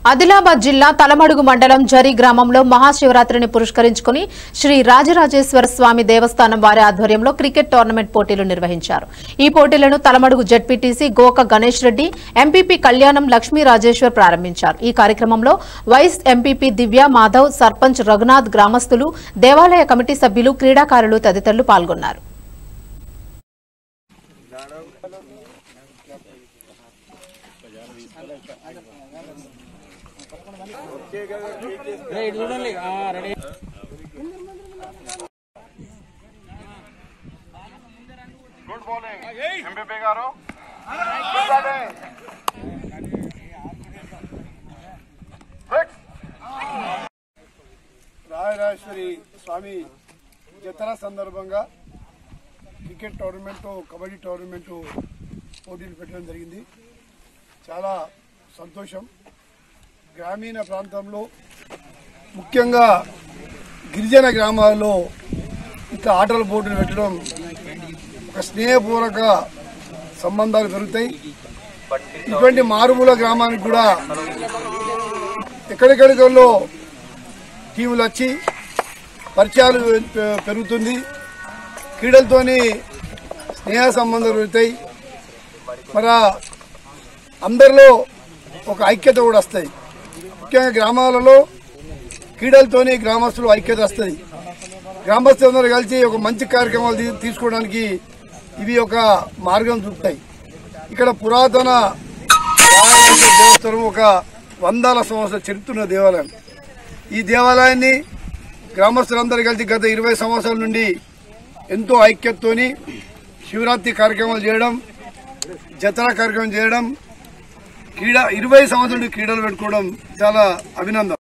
ఆదిలాబాద్ జిల్లా తలమడుగు మండలం జరి గ్రామంలో మహాశివరాత్రిని పురస్కరించుకుని శ్రీ రాజరాజేశ్వర స్వామి దేవస్థానం వారి ఆధ్వర్యంలో క్రికెట్ టోర్నమెంట్ పోటీలు నిర్వహించారు ఈ పోటీలను తలమడుగు జడ్పీటీసీ గోక గణేష్ రెడ్డి ఎంపీపీ కళ్యాణం లక్ష్మీ రాజేశ్వర్ ప్రారంభించారు ఈ కార్యక్రమంలో వైస్ ఎంపీపీ దివ్య మాధవ్ సర్పంచ్ రఘునాథ్ గ్రామస్తులు దేవాలయ కమిటీ సభ్యులు క్రీడాకారులు తదితరులు పాల్గొన్నారు గుడ్ బౌలింగ్ ఎంపీపీ గారు Good batting. Six. Rayarajeshwari Swamy జతర సందర్భంగా క్రికెట్ టోర్నమెంటు కబడ్డీ టోర్నమెంటు పోటీలు పెట్టడం జరిగింది చాలా సంతోషం గ్రామీణ ప్రాంతంలో ముఖ్యంగా గిరిజన గ్రామాల్లో ఇంకా ఆటల పోటీలు పెట్టడం ఒక స్నేహపూర్వక సంబంధాలు పెరుగుతాయి ఇటువంటి మారుమూల గ్రామానికి కూడా ఎక్కడెక్కడికల్లో టీములు వచ్చి పరిచయాలు పె- పెరుగుతుంది క్రీడలతోని స్నేహ సంబంధాలు పెరుగుతాయి మరి అందరిలో ఒక ఐక్యత కూడా వస్తాయి ముఖ్యంగా గ్రామాలలో క్రీడలతోని గ్రామస్తులు ఐక్యత వస్తుంది గ్రామస్తులందరూ కలిసి ఒక మంచి కార్యక్రమాలు తీ- తీసుకోవడానికి ఇవి ఒక మార్గం చూపుతాయి ఇక్కడ పురాతన రాయలసీమ దేవస్థానం ఒక వందల సంవత్సరాల చరిత్ర ఉన్న దేవాలయం ఈ దేవాలయాన్ని గ్రామస్తులందరూ కలిసి గత ఇరవై సంవత్సరాల నుండి ఎంతో ఐక్యతతోని శివరాత్రి కార్యక్రమాలు చేయడం జతరా కార్యక్రమం చేయడం క్రీడ ఇరవై సంవత్సరాల నుండి క్రీడలు పెట్టుకోవడం చాలా అభినందన